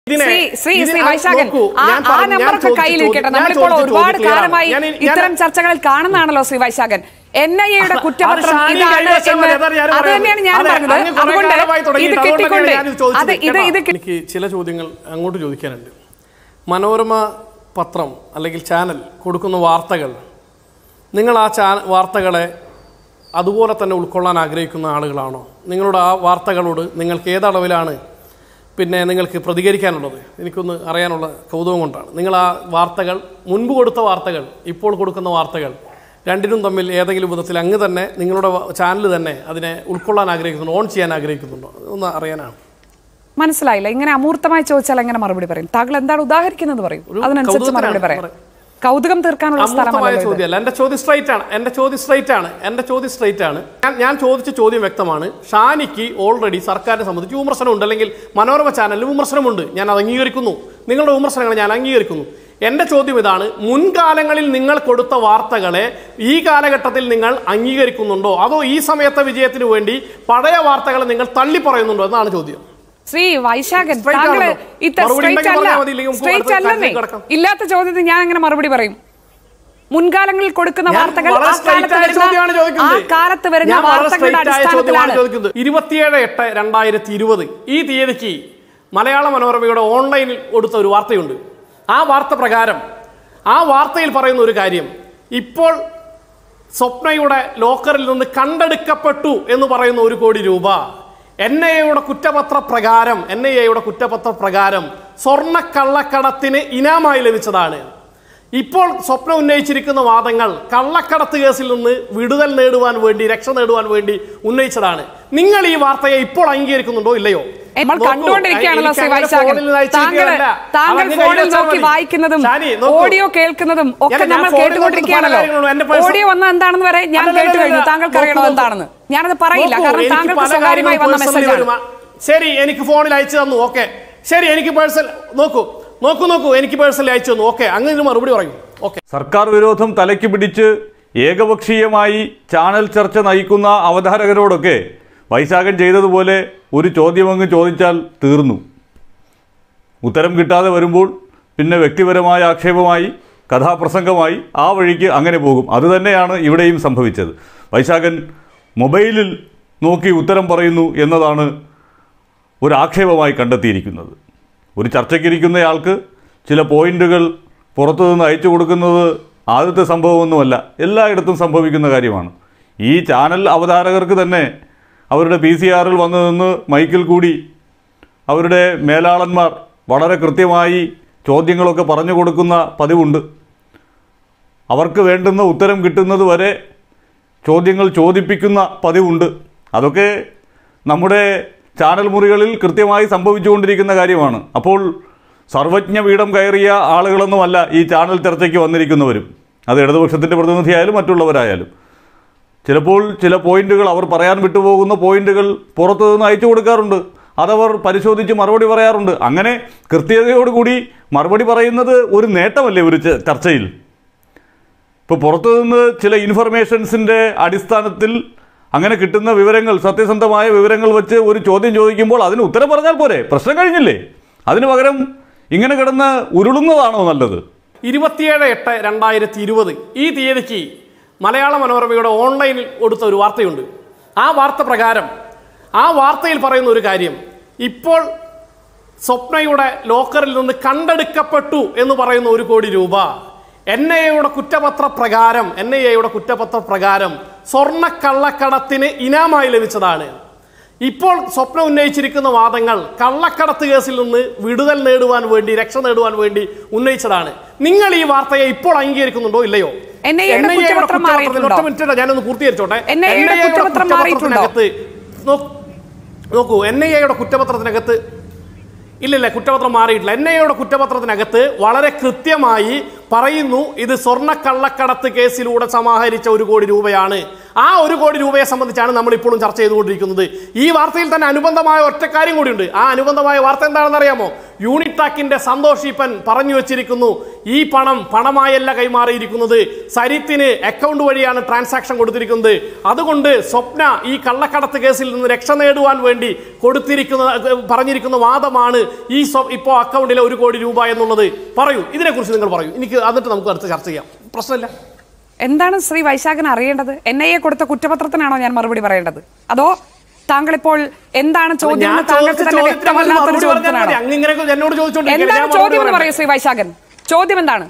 ഇതിനെ- ശ്രീ ശ്രീ ഇതിനെ- ശ്രീ ആ, വൈശാഖൻ നോക്കൂ, ആ ഞാൻ ആ പറഞ്ഞ- ഞാൻ നമ്പറൊക്കെ ചോദിച്ച കയ്യിലിരിക്കട്ടെ ചോദ്യം- നമ്മളിപ്പോൾ ഞാൻ ചോദിച്ച ഒരുപാട് ചോദ്യം clear ആണ്. കാലമായി ഞാൻ- ഞാൻ- ഇത്തരം ചർച്ചകളിൽ കാണുന്നതാണല്ലോ ശ്രീ വൈശാഖൻ എൻ ഐ എയുടെ അത് കുറ്റപത്രം ഷാനി ഇതാണ് കൈവശം എന്ന് അതാണ് ഞാൻ അത് പറയുന്നത്. തന്നെയാണ് ഞാൻ അതെ, പറഞ്ഞത് അങ്ങ് കുറേ അതുകൊണ്ട് കാലമായി ഇത് തുടങ്ങിയിട്ട് കിട്ടിക്കൊണ്ട് അതുകൊണ്ടാണ് ഞാനിത് ചോദിച്ചത്. അത് ഇത് ഇത് കേട്ടോ. എനിക്ക് ചില ചോദ്യങ്ങൾ അങ്ങോട്ട് ചോദിക്കാനുണ്ട് മനോരമ പത്രം അല്ലെങ്കിൽ ചാനൽ കൊടുക്കുന്ന വാർത്തകൾ നിങ്ങൾ ആ ചാ വാർത്തകളെ അതുപോലെ തന്നെ ഉൾക്കൊള്ളാൻ ആഗ്രഹിക്കുന്ന ആളുകളാണോ നിങ്ങളുടെ ആ വാർത്തകളോട് നിങ്ങൾക്ക് ഏതളവിലാണ് പിന്നെ നിങ്ങൾക്ക് പ്രതികരിക്കാനുള്ളത് എനിക്കൊന്ന് അറിയാനുള്ള കൗതുകം കൊണ്ടാണ് നിങ്ങൾ ആ വാർത്തകൾ മുൻപ് കൊടുത്ത വാർത്തകൾ ഇപ്പോൾ കൊടുക്കുന്ന വാർത്തകൾ രണ്ടിനും തമ്മിൽ ഏതെങ്കിലും വിധത്തിൽ അങ്ങ് തന്നെ നിങ്ങളുടെ ചാനൽ തന്നെ അതിനെ ഉൾക്കൊള്ളാൻ ആഗ്രഹിക്കുന്നുണ്ടോ ഓൺ ചെയ്യാൻ ആഗ്രഹിക്കുന്നുണ്ടോ ഒന്ന് അറിയാനാണ് മനസ്സിലായില്ല ഇങ്ങനെ അമൂർത്തമായി ചോദിച്ചാൽ എങ്ങനെ മറുപടി പറയും താങ്കൾ എന്താണ് ഉദാഹരിക്കുന്നത് പറയും ഒരു അതിനനുസരിച്ച് കൗതുകത്തിനാണ് മറുപടി പറയാം പറയും. കൗതുകം തീർക്കാനുള്ള അമൂർത്തമായ സ്ഥലമല്ലോ ഇത്. ചോദ്യമല്ല എൻ്റെ ചോദ്യം സ്ട്രൈറ്റ് ആണ് എൻ്റെ ചോദ്യം സ്ട്രൈറ്റ് ആണ് എൻ്റെ ചോദ്യം സ്ട്രൈറ്റ് ആണ് ഞാൻ ഞാൻ ചോദിച്ച ചോദ്യം വ്യക്തമാണ് ഷാനിക്ക് ഓൾറെഡി സർക്കാരിനെ സംബന്ധിച്ച് വിമർശനമുണ്ട് അല്ലെങ്കിൽ മനോരമ ചാനലിൽ വിമർശനമുണ്ട് ഞാൻ അത് അംഗീകരിക്കുന്നു നിങ്ങളുടെ വിമർശനങ്ങൾ ഞാൻ അംഗീകരിക്കുന്നു എൻ്റെ ചോദ്യം ഇതാണ് മുൻകാലങ്ങളിൽ നിങ്ങൾ കൊടുത്ത വാർത്തകളെ ഈ കാലഘട്ടത്തിൽ നിങ്ങൾ അംഗീകരിക്കുന്നുണ്ടോ അതോ ഈ സമയത്തെ വിജയത്തിന് വേണ്ടി പഴയ വാർത്തകളെ നിങ്ങൾ തള്ളി പറയുന്നുണ്ടോ എന്നാണ് ചോദ്യം ശ്രീ വൈശാഖൻ Straight താങ്കൾ ആണല്ലോ. ഇത്ര മറുപടി സ്ട്രൈറ്റ് ഉണ്ടെങ്കിൽ അല്ല പറഞ്ഞാൽ മതി, ഇല്ലെങ്കിൽ നമുക്ക് സ്ട്രൈറ്റ് അടുത്ത അല്ലെന്നേ കാര്യത്തിലേക്ക് കടക്കാം. ഇല്ലാത്ത ചോദ്യത്തിന് ഞാൻ എങ്ങനെ മറുപടി പറയും മുൻകാലങ്ങളിൽ കൊടുക്കുന്ന ഞാൻ വാർത്തകൾ വളരെ ആ straight കാലത്ത് ആയ വരുന്ന ചോദ്യമാണ് ആ ചോദിക്കുന്നത്. കാലത്ത് വരുന്ന ഞാൻ വളരെ വാർത്തകളുടെ straight ആയ ചോദ്യമാണ് അടിസ്ഥാനത്തിലാണ് ചോദിക്കുന്നത് ഇരുപത്തിയേഴ് എട്ട് രണ്ടായിരത്തി ഇരുപത് ഈ തീയതിക്ക് മലയാള മനോരമയുടെ ഓൺലൈനിൽ കൊടുത്ത ഒരു വാർത്തയുണ്ട് ആ വാർത്ത പ്രകാരം ആ വാർത്തയിൽ പറയുന്ന ഒരു കാര്യം ഇപ്പോൾ സ്വപ്നയുടെ ലോക്കറിൽ നിന്ന് കണ്ടെടുക്കപ്പെട്ടു എന്ന് പറയുന്ന ഒരു കോടി രൂപ എൻ ഐ എയുടെ കുറ്റപത്ര പ്രകാരം എൻ ഐ എയുടെ കുറ്റപത്ര പ്രകാരം സ്വർണ്ണ കള്ളക്കടത്തിന് ഇനാമായി ലഭിച്ചതാണ് ഇപ്പോൾ സ്വപ്നം ഉന്നയിച്ചിരിക്കുന്ന വാദങ്ങൾ കള്ളക്കടത്ത് കേസിൽ നിന്ന് വിടുതൽ നേടുവാൻ വേണ്ടി രക്ഷ നേടുവാൻ വേണ്ടി ഉന്നയിച്ചതാണ് നിങ്ങൾ ഈ വാർത്തയെ ഇപ്പോൾ അംഗീകരിക്കുന്നുണ്ടോ ഇല്ലയോ നമ്മൾ നോക്കൂ, കണ്ടുകൊണ്ടിരിക്കുകയാണല്ലോ ശ്രീ എനിക്ക് അങ്ങനെ വൈശാഖൻ ഫോണിൽ അയച്ച് താങ്കൾ കിട്ടിയതല്ല. താങ്കൾ അതങ്ങ് ഫോണിൽ കയ്യിൽ നോക്കി വെച്ചാൽ മതി. വായിക്കുന്നതും ഷാനി, നോക്കൂ. ഓഡിയോ കേൾക്കുന്നതും ഒക്കെ ഞാൻ നമ്മൾ ഫോണിൽ കേട്ടുകൊണ്ടിരിക്കുകയാണല്ലോ നോക്കുന്ന പല കാര്യങ്ങളും എൻ്റെ personal- ഓഡിയോ വന്ന എന്താണെന്ന് വരെ ഞാൻ അല്ലല്ല, കേട്ട് കഴിഞ്ഞു അല്ലല്ല. താങ്കൾക്ക് അറിയണോ നോക്കൂ, എന്താണെന്ന് ഞാനത് പറയില്ല നോക്കൂ, കാരണം എനിക്ക് താങ്കൾക്ക് പല സ്വകാര്യമായി വന്ന കാര്യങ്ങളും personally മെസ്സേജാണ് വരുമാ. ശരി എനിക്ക് ഫോണിൽ അയച്ചു തന്നു ഓക്കെ ശരി എനിക്ക് പേഴ്സണൽ നോക്കൂ നോക്കൂ നോക്കൂ എനിക്ക് പേഴ്സണലി അയച്ചു തന്നു ഓക്കെ അങ്ങ് ഇതിന് മറുപടി പറയൂ ഓക്കെ സർക്കാർ വിരോധം തലയ്ക്ക് പിടിച്ച് ഏകപക്ഷീയമായി ചാനൽ ചർച്ച നയിക്കുന്ന അവതാരകരോടൊക്കെ വൈശാഖൻ ചെയ്തതുപോലെ ഒരു ചോദ്യമങ്ങ് ചോദിച്ചാൽ തീർന്നു ഉത്തരം കിട്ടാതെ വരുമ്പോൾ പിന്നെ വ്യക്തിപരമായ ആക്ഷേപമായി കഥാപ്രസംഗമായി ആ വഴിക്ക് അങ്ങനെ പോകും അതുതന്നെയാണ് ഇവിടെയും സംഭവിച്ചത് വൈശാഖൻ മൊബൈലിൽ നോക്കി ഉത്തരം പറയുന്നു എന്നതാണ് ഒരു ആക്ഷേപമായി കണ്ടെത്തിയിരിക്കുന്നത് ഒരു ചർച്ചയ്ക്കിരിക്കുന്നയാൾക്ക് ചില പോയിന്റുകൾ പുറത്തു നിന്ന് അയച്ചു കൊടുക്കുന്നത് ആദ്യത്തെ സംഭവമൊന്നുമല്ല എല്ലായിടത്തും സംഭവിക്കുന്ന കാര്യമാണ് ഈ ചാനൽ അവതാരകർക്ക് തന്നെ അവരുടെ പി സി ആറിൽ വന്നു നിന്ന് മൈക്കിൽ കൂടി അവരുടെ മേലാളന്മാർ വളരെ കൃത്യമായി ചോദ്യങ്ങളൊക്കെ പറഞ്ഞു കൊടുക്കുന്ന പതിവുണ്ട് അവർക്ക് വേണ്ടുന്ന ഉത്തരം കിട്ടുന്നത് വരെ ചോദ്യങ്ങൾ ചോദിപ്പിക്കുന്ന പതിവുണ്ട് അതൊക്കെ നമ്മുടെ ചാനൽ മുറികളിൽ കൃത്യമായി സംഭവിച്ചുകൊണ്ടിരിക്കുന്ന കാര്യമാണ് അപ്പോൾ സർവജ്ഞ പീഠം കയറിയ ആളുകളൊന്നുമല്ല ഈ ചാനൽ ചർച്ചയ്ക്ക് വന്നിരിക്കുന്നവരും അത് ഇടതുപക്ഷത്തിൻ്റെ പ്രതിനിധിയായാലും മറ്റുള്ളവരായാലും ചിലപ്പോൾ ചില പോയിന്റുകൾ അവർ പറയാൻ വിട്ടുപോകുന്ന പോയിന്റുകൾ പുറത്തു നിന്ന് അയച്ചു കൊടുക്കാറുണ്ട് അതവർ പരിശോധിച്ച് മറുപടി പറയാറുണ്ട് അങ്ങനെ കൃത്യതയോടുകൂടി മറുപടി പറയുന്നത് ഒരു നേട്ടമല്ലേ ഒരു ച- ചർച്ചയിൽ ഇപ്പോൾ പുറത്തു നിന്ന് ചില ഇൻഫർമേഷൻസിൻ്റെ അടിസ്ഥാനത്തിൽ അങ്ങനെ കിട്ടുന്ന വിവരങ്ങൾ സത്യസന്ധമായ വിവരങ്ങൾ വെച്ച് ഒരു ചോദ്യം ചോദിക്കുമ്പോൾ അതിന് ഉത്തരം പറഞ്ഞാൽ പോരെ പ്രശ്നം കഴിഞ്ഞില്ലേ അതിന് പകരം ഇങ്ങനെ കിടന്ന് ഉരുളുന്നതാണോ നല്ലത് ഇരുപത്തിയേഴ് എട്ട് രണ്ടായിരത്തി ഇരുപത് ഈ തീയതിക്ക് മലയാള മനോരമയുടെ ഓൺലൈനിൽ കൊടുത്ത ഒരു വാർത്തയുണ്ട് ആ വാർത്ത പ്രകാരം ആ വാർത്തയിൽ പറയുന്ന ഒരു കാര്യം ഇപ്പോൾ സ്വപ്നയുടെ ലോക്കറിൽ നിന്ന് കണ്ടെടുക്കപ്പെട്ടു എന്ന് പറയുന്ന ഒരു കോടി രൂപ എൻ ഐ എയുടെ കുറ്റപത്ര പ്രകാരം എൻ ഐ എയുടെ കുറ്റപത്ര പ്രകാരം സ്വർണ്ണ കള്ളക്കടത്തിന് ഇനാമായി ലഭിച്ചതാണ് ഇപ്പോൾ സ്വപ്നം ഉന്നയിച്ചിരിക്കുന്ന വാദങ്ങൾ കള്ളക്കടത്ത് കേസിൽ നിന്ന് വിടുതൽ നേടുവാൻ വേണ്ടി രക്ഷ നേടുവാൻ വേണ്ടി ഉന്നയിച്ചതാണ് നിങ്ങൾ ഈ വാർത്തയെ ഇപ്പോൾ അംഗീകരിക്കുന്നുണ്ടോ ഇല്ലയോ NIA യുടെ NIA യുടെ കുറ്റപത്രം കുറ്റപത്രത്തിൽ- മാറിയിട്ടുണ്ടോ? ഒറ്റ മിനിറ്റ് ഇടാം, ഞാനൊന്ന് പൂർത്തീകരിച്ചോട്ടെ NIA യുടെ NIA യുടെ കുറ്റപത്രം കുറ്റപത്രത്തിനകത്ത് നോ- നോക്കൂ എൻ ഐ എയുടെ കുറ്റപത്രത്തിനകത്ത് ഇല്ലില്ല കുറ്റപത്രം മാറിയിട്ടില്ല എൻ ഐ എയുടെ കുറ്റപത്രത്തിനകത്ത് വളരെ കൃത്യമായി പറയുന്നു ഇത് സ്വർണ്ണ കള്ളക്കടത്ത് കേസിലൂടെ സമാഹരിച്ച ഒരു കോടി രൂപയാണ് ആ ഒരു കോടി രൂപയെ സംബന്ധിച്ചാണ് നമ്മൾ ഇപ്പോഴും ചർച്ച ചെയ്തുകൊണ്ടിരിക്കുന്നത് ഈ വാർത്തയിൽ തന്നെ അനുബന്ധമായ ഒറ്റ കാര്യം കൂടിയുണ്ട് ആ അനുബന്ധമായ വാർത്ത എന്താണെന്ന് അറിയാമോ യൂണിടാക്കിന്റെ സന്തോഷ് ഈപ്പൻ പറഞ്ഞു വെച്ചിരിക്കുന്നു ഈ പണം പണമായല്ല കൈമാറിയിരിക്കുന്നത് സരിത്തിന് അക്കൗണ്ട് വഴിയാണ് ട്രാൻസാക്ഷൻ കൊടുത്തിരിക്കുന്നത് അതുകൊണ്ട് സ്വപ്ന ഈ കള്ളക്കടത്ത് കേസിൽ നിന്ന് രക്ഷ നേടുവാൻ വേണ്ടി കൊടുത്തിരിക്കുന്ന പറഞ്ഞിരിക്കുന്ന വാദമാണ് ഈ സ്വ- ഇപ്പോ അക്കൗണ്ടിലെ ഒരു കോടി രൂപ എന്നുള്ളത് പറയൂ ഇതിനെക്കുറിച്ച് നിങ്ങൾ പറയൂ എനിക്ക് എന്നിട്ട് നമുക്ക് അടുത്ത് ചർച്ച ചെയ്യാം പ്രശ്നമില്ല എന്താണ് ശ്രീ വൈശാഖൻ അറിയേണ്ടത് എൻ ഐ എ കൊടുത്ത കുറ്റപത്രത്തിനാണോ ഞാൻ മറുപടി പറയേണ്ടത് അതോ താങ്കൾ ഇപ്പോൾ എന്താണ് ചോദ്യം ഞാൻ എന്ന് താങ്കൾക്ക് ചോദിച്ച തന്നെ ചോദ്യത്തിന് വ്യക്തമല്ലാത്തൊരു മറുപടി പറഞ്ഞാൽ മതി. ചോദ്യത്തിനാണോ അങ്ങ് ഇങ്ങനെ എന്നോട് ചോദിച്ചോണ്ടിരിക്കുകയല്ലേ, എന്താണ് ഞാൻ മറുപടി ചോദ്യം എന്ന് പറയട്ടെ. പറയൂ ശ്രീ വൈശാഖൻ ചോദ്യം എന്താണ്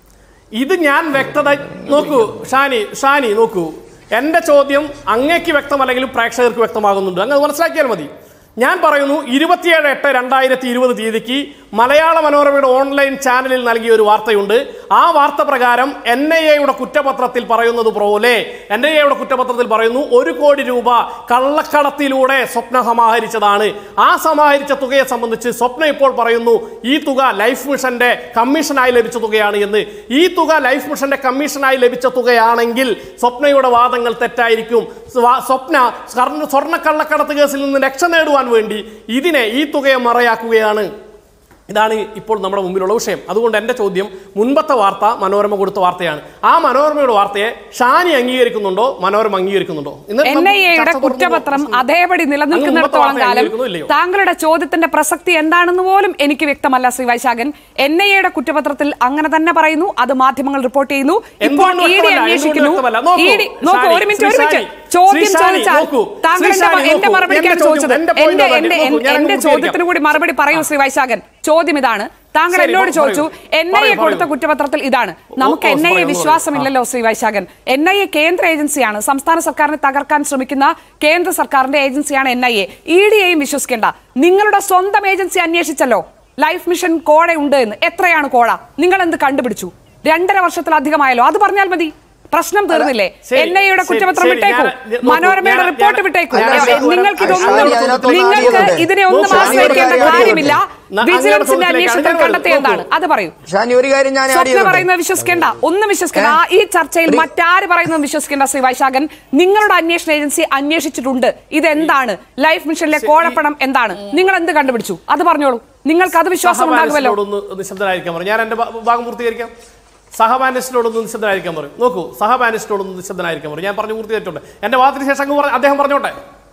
ഇത് ഞാൻ വ്യക്തത നോക്കൂ ഷാനി ഷാനി നോക്കൂ എന്റെ ചോദ്യം അങ്ങേക്ക് വ്യക്തമല്ലെങ്കിലും പ്രേക്ഷകർക്ക് വ്യക്തമാകുന്നുണ്ട് അങ്ങ് അത് മനസ്സിലാക്കിയാൽ മതി ഞാൻ പറയുന്നു ഇരുപത്തിയേഴ് എട്ട് രണ്ടായിരത്തി ഇരുപത് തീയതിക്ക് മലയാള മനോരമയുടെ ഓൺലൈൻ ചാനലിൽ നൽകിയ ഒരു വാർത്തയുണ്ട് ആ വാർത്ത പ്രകാരം എൻ ഐ എയുടെ കുറ്റപത്രത്തിൽ പറയുന്നത് പോലെ എൻ ഐ എയുടെ കുറ്റപത്രത്തിൽ പറയുന്നു ഒരു കോടി രൂപ കള്ളക്കടത്തിലൂടെ സ്വപ്ന സമാഹരിച്ചതാണ് ആ സമാഹരിച്ച തുകയെ സംബന്ധിച്ച് സ്വപ്ന ഇപ്പോൾ പറയുന്നു ഈ തുക ലൈഫ് മിഷന്റെ കമ്മീഷനായി ലഭിച്ച തുകയാണ് എന്ന് ഈ തുക ലൈഫ് മിഷന്റെ കമ്മീഷനായി ലഭിച്ച തുകയാണെങ്കിൽ സ്വപ്നയുടെ വാദങ്ങൾ തെറ്റായിരിക്കും സ്വ- സ്വപ്ന സ്വർണ്ണ സ്വർണ്ണക്കള്ളക്കടത്ത് കേസിൽ നിന്ന് രക്ഷ നേടുവാൻ വേണ്ടി ഇതിനെ ഈ തുകയെ മറയാക്കുകയാണ് ഇതാണ് ഇപ്പോൾ നമ്മുടെ മുമ്പിലുള്ള വിഷയം അതുകൊണ്ട് എൻ്റെ ചോദ്യം മുൻപത്തെ വാർത്ത മനോരമ കൊടുത്ത വാർത്തയാണ് ആ മനോരമയുടെ വാർത്തയെ ഷാനി അംഗീകരിക്കുന്നുണ്ടോ മനോരമ അംഗീകരിക്കുന്നുണ്ടോ എന്നിട്ട് എൻ നമുക്ക് ഐ എയുടെ ചർച്ച തുടർന്ന് കുറ്റപത്രം പ്രശ്നം- അതേപടി അങ്ങ് നിലനിൽക്കുന്നിടത്തോളം മുമ്പത്തെ വാർത്ത കാലം അംഗീകരിക്കുന്നോ ഇല്ലയോ? താങ്കളുടെ ചോദ്യത്തിന്റെ പ്രസക്തി എന്താണെന്ന് പോലും എനിക്ക് വ്യക്തമല്ല ശ്രീ വൈശാഖൻ എൻ ഐ എയുടെ കുറ്റപത്രത്തിൽ അങ്ങനെ തന്നെ പറയുന്നു അത് മാധ്യമങ്ങൾ റിപ്പോർട്ട് ചെയ്യുന്നു ഇപ്പോൾ എന്തുകൊണ്ട് ഇ ഡി വ്യക്തമല്ല? അന്വേഷിക്കുന്നു എന്തുകൊണ്ട് വ്യക്തമല്ല? നോക്കൂ, ഇ ഡി നോക്കൂ ഷാനി, ഒരു മിനിറ്റ് ഒരു ശ്രീ മിനിറ്റ് ഷാനി, ചോദ്യം ശ്രീ ഷാനി, ചോദിച്ചാൽ നോക്കൂ, താങ്കൾ ശ്രീ എന്റെ ഷാനി, എന്റെ നോക്കൂ, മറുപടിക്കാണ് എന്റെ ചോദ്യം, ചോദിച്ചത് എന്റെ point എന്റെ അതാണ്. എന്റെ നോക്കൂ, ഞാൻ എന്റെ അങ്ങ് ചോദ്യത്തിന് കൂടി മറുപടി പറയൂ ശ്രീ വൈശാഖൻ ചോദ്യം ഇതാണ് താങ്കൾ ശരി, എന്നോട് പറയൂ. ചോദിച്ചു എൻ ഐ എ പറയൂ, കൊടുത്ത പറയൂ. കുറ്റപത്രത്തിൽ ഇതാണ് നമുക്ക് ഓ, എൻ ഐ എ പറയൂ, വിശ്വാസമില്ലല്ലോ Shri Vaishakhan N I A കേന്ദ്ര ഏജൻസിയാണ് സംസ്ഥാന സർക്കാരിനെ തകർക്കാൻ ശ്രമിക്കുന്ന കേന്ദ്ര സർക്കാരിന്റെ ഏജൻസിയാണ് N I A E D എയും വിശ്വസിക്കേണ്ട നിങ്ങളുടെ സ്വന്തം ഏജൻസി അന്വേഷിച്ചല്ലോ ലൈഫ് മിഷൻ കോഴ ഉണ്ട് എന്ന് എത്രയാണ് കോഴ നിങ്ങൾ എന്ത് കണ്ടുപിടിച്ചു രണ്ടര വർഷത്തിലധികമായല്ലോ അത് പറഞ്ഞാൽ മതി പ്രശ്നം തീർന്നില്ലേ ശരി, എൻ ഐ എയുടെ ശരി, കുറ്റപത്രം ശരി, വിട്ടേക്കൂ ഞാൻ- നോക്കൂ, മനോരമയുടെ ഞാൻ- റിപ്പോർട്ട് ഞാൻ- വിട്ടേക്കൂ ഞാൻ അതിലേക്ക് നിങ്ങൾക്ക് വരാം. ഇതൊന്നും ഷാനി, അതിനകത്തൊന്ന് നിങ്ങൾക്ക് അറിയുന്നുണ്ട്. ഇതിനെ ഒന്നും നോക്കൂ, ആശ്രയിക്കേണ്ട ഷാനി, കാര്യമില്ല ന- അങ്ങയുടെ വിജിലൻസിന്റെ ചോദ്യത്തിലേക്ക് അന്വേഷണത്തിൽ അങ്ങോട്ട് കണ്ടെത്തിയതാണ് നോക്കൂ. അത് പറയൂ ഷാനി ഒരു കാര്യം ഞാൻ ആഡ് സ്വപ്ന ചെയ്തോട്ടെ? പറയുന്നത് വിശ്വസിക്കേണ്ട ഒന്നും വിശ്വസിക്കേണ്ട ആ ഈ ചർച്ചയിൽ ഒരു- മറ്റാര് പറയുന്നത് വിശ്വസിക്കേണ്ട ശ്രീ വൈശാഖൻ നിങ്ങളുടെ അന്വേഷണ ഏജൻസി അന്വേഷിച്ചിട്ടുണ്ട് ഇതെന്താണ് ലൈഫ് മിഷനിലെ കോഴപ്പണം എന്താണ് നിങ്ങൾ എന്ത് കണ്ടുപിടിച്ചു അത് പറഞ്ഞോളൂ നിങ്ങൾക്ക് അത് വിശ്വാസം ഉണ്ടാകുമല്ലോ സഹപാനലിസ്റ്റിനോടൊന്ന് നിശബ്ദനായിരിക്കാൻ പറയും ഞാൻ എന്റെ ഭാ- ഭാഗം പൂർത്തീകരിക്കാം സഹപാനലിസ്റ്റിനോടൊന്ന് നിശബ്ദനായിരിക്കാൻ പറയും നോക്കൂ സഹപാനലിസ്റ്റിനോടൊന്ന് നിശബ്ദനായിരിക്കാൻ പറയും ഞാൻ പറഞ്ഞു പൂർത്തീകരിച്ചോട്ടെ എന്റെ വാദത്തിന് ശേഷം അങ്ങ് പറ- അദ്ദേഹം പറഞ്ഞോട്ടെ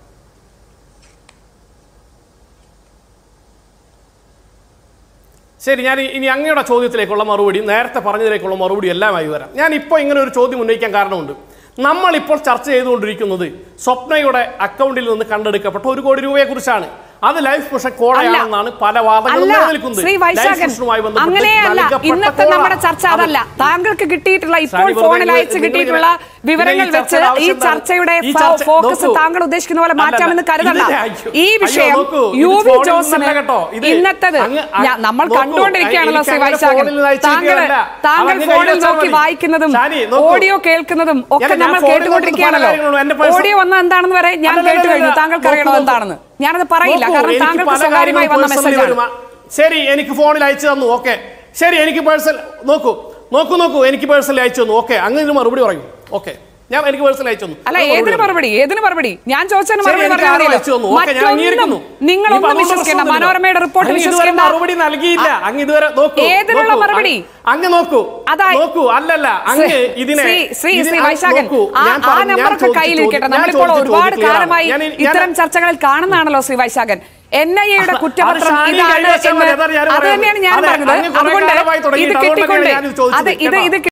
ശരി ഞാൻ ഇ- ഇനി അങ്ങയുടെ ചോദ്യത്തിലേക്കുള്ള മറുപടി നേരത്തെ പറഞ്ഞതിലേക്കുള്ള മറുപടി എല്ലാമായി വരാം ഞാൻ ഇപ്പോൾ ഇങ്ങനെ ഒരു ചോദ്യം ഉന്നയിക്കാൻ കാരണമുണ്ട് നമ്മൾ ഇപ്പോൾ ചർച്ച ചെയ്തുകൊണ്ടിരിക്കുന്നത് സ്വപ്നയുടെ അക്കൗണ്ടിൽ നിന്ന് കണ്ടെടുക്കപ്പെട്ട ഒരു കോടി രൂപയെ കുറിച്ചാണ് അത് ലൈഫ് മിഷൻ കോഴയാണെന്നാണ് പല വാദങ്ങളും അല്ല നിലനിൽക്കുന്നത് ശ്രീ ലൈഫ് വൈശാഖൻ മിഷനുമായി ബന്ധപ്പെട്ട് അങ്ങനെയല്ല നൽകപ്പെട്ട ഇന്നത്തെ കോഴ. നമ്മുടെ ചർച്ച അത് അതല്ല താങ്കൾക്ക് കിട്ടിയിട്ടുള്ള ഇപ്പോൾ ഷാനി വെറുതെ ഫോണിൽ നിങ്ങൾ- അയച്ച് നിങ്ങൾ കിട്ടിയിട്ടുള്ള ഇങ്ങനെ- വിവരങ്ങൾ ഇങ്ങനെ ഈ വെച്ച് ചർച്ചയുടെ ഈ ആവശ്യം എന്താണ്? ചർച്ചയുടെ ഈ ചർച്ച- ഫോക്കസ് നോക്കൂ. താങ്കൾ ഉദ്ദേശിക്കുന്ന പോലെ അല്ല, മാറ്റാമെന്ന് അല്ല. കരുതണ്ട ഇത് അയ്യോ, ഈ അയ്യോ, വിഷയം നോക്കൂ, ഇത് യു വി ഫോണിൽ ജോസിന് നിന്നല്ല കേട്ടോ. ഇത് ഇന്നത്തത് അങ്ങ് ഞാ- നമ്മൾ നോക്കൂ, കണ്ടുകൊണ്ടിരിക്കുകയാണല്ലോ ശ്രീ എനിക്ക് അങ്ങനെ വൈശാഖൻ ഫോണിൽ നിന്ന് അയച്ച് താങ്കൾ കിട്ടിയതല്ല. താങ്കൾ അതങ്ങ് ഫോണിൽ കയ്യിൽ നോക്കി വെച്ചാൽ മതി. വായിക്കുന്നതും ഷാനി, നോക്കൂ. ഓഡിയോ കേൾക്കുന്നതും ഒക്കെ ഞാൻ നമ്മൾ ഫോണിൽ നോക്കുന്നത് കേട്ടുകൊണ്ടിരിക്കുകയാണല്ലോ പല കാര്യങ്ങളുണ്ട്. എന്റെ personal- ഓഡിയോ വന്ന എന്താണെന്ന് വരെ ഞാൻ അല്ലല്ല, കേട്ടു കഴിഞ്ഞു അല്ലല്ല. താങ്കൾക്ക് അറിയണോ നോക്കൂ, എന്താണെന്ന് ഞാനത് പറയില്ല നോക്കൂ, കാരണം എനിക്ക് താങ്കൾക്ക് പല സ്വകാര്യമായി വന്ന കാര്യങ്ങളും മെസ്സേജ് personally ആണ് വരുമാ- ശരി എനിക്ക് ഫോണിൽ അയച്ചു തന്നു ഓക്കെ ശരി എനിക്ക് പേഴ്സണൽ നോക്കൂ നോക്കൂ നോക്കൂ എനിക്ക് പേഴ്സണൽ അയച്ചു തന്നു ഓക്കെ അങ്ങ് ഇതിന് മറുപടി പറയും ഓക്കെ ഞാൻ എനിക്ക് പേഴ്സണൽ അയച്ചു തന്നു അല്ല അത് ഏതിന് പറയും. മറുപടി ഏതിന് മറുപടി ഞാൻ ചോദിച്ചതിന് ശരി, മറുപടി എനിക്ക് പറഞ്ഞാൽ ആരോ മതിയല്ലോ. അയച്ചു തന്നു. ഓക്കേ, ഞാൻ അംഗീകരിക്കുന്നു. മറ്റൊന്നും നിങ്ങളൊന്നും ഇനിയിപ്പോ അതുകൊണ്ട് വിശ്വസിക്കേണ്ട പ്രശ്നമൊന്നുമില്ല. മനോരമയുടെ റിപ്പോർട്ട് അങ്ങ് ഇതുവരെ വിശ്വസിക്കേണ്ട മറുപടി നൽകിയില്ല അങ്ങ് ഇതുവരെ നോക്കൂ ഏതിനുള്ള നോക്കൂ, മറുപടി? അങ്ങ് അങ്ങ് നോക്കൂ അതായി- നോക്കൂ അല്ലല്ല അങ്ങ് ശ്രീ- ഇതിനെ ശ്രീ ശ്രീ ഇതിനെ ശ്രീ അങ്ങ് വൈശാഖൻ നോക്കൂ, ആ ഞാൻ ആ പറഞ്ഞു, ഞാൻ നമ്പറൊക്കെ ചോദിച്ച കയ്യിലിരിക്കട്ടെ ചോദ്യം- നമ്മളിപ്പോൾ ഞാൻ ചോദിച്ച ഒരുപാട് ചോദ്യം കാലമായി ഞാൻ- ഞാൻ- ഇത്തരം ചർച്ചകളിൽ കാണുന്നതാണല്ലോ ശ്രീ വൈശാഖൻ എൻ ഐ എയുടെ അത് കുറ്റപത്രം ഷാനി ഇതാണ് കൈവശം എന്ന് മതി, അതാണ് ഞാൻ അത് പറയുന്നത്. തന്നെയാണ് ഞാൻ അതെ, പറഞ്ഞത് അങ്ങ് കുറേ അതുകൊണ്ട് കാലമായി ഇത് തുടങ്ങിയിട്ട് കിട്ടിക്കൊണ്ട് അതുകൊണ്ടാണ് ഞാനിത് ചോദിച്ചത്. അത് ഇത് കേട്ടോ? ഇത്